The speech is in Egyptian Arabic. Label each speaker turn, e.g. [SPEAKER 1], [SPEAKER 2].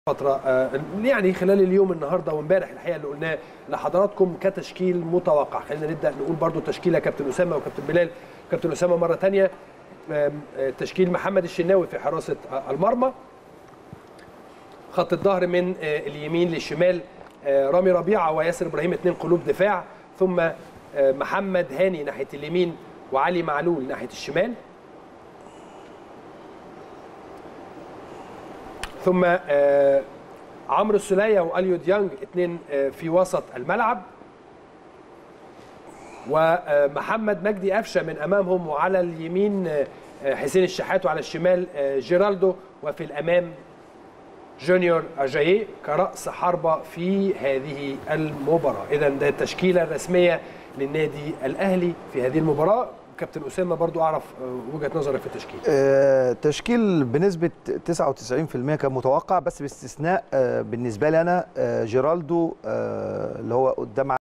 [SPEAKER 1] فترة آه، يعني خلال اليوم النهارده وامبارح الحقيقة اللي قلناه لحضراتكم كتشكيل متوقع خلينا نبدأ نقول برضو تشكيلة كابتن أسامة وكابتن بلال كابتن أسامة مرة تانية آم، آه، تشكيل محمد الشناوي في حراسة آه، المرمى خط الظهر من آه، اليمين للشمال آه، رامي ربيعة وياسر إبراهيم اثنين قلوب دفاع ثم آه، محمد هاني ناحية اليمين وعلي معلول ناحية الشمال ثم آه، عمرو السولية واليو ديانج اثنين آه، في وسط الملعب ومحمد مجدي قفشه من امامهم وعلى اليمين آه، آه، حسين الشحات وعلى الشمال آه، جيرالدو وفي الامام جونيور اجاييه كراس حربه في هذه المباراه اذا ده التشكيله الرسميه للنادي الاهلي في هذه المباراه كابتن اسامه برضو اعرف آه، وجهه نظرك في التشكيل
[SPEAKER 2] آه، تشكيل بنسبة 99% كان متوقع بس باستثناء آه، بالنسبة لي أنا آه، جيرالدو آه، اللي هو قدام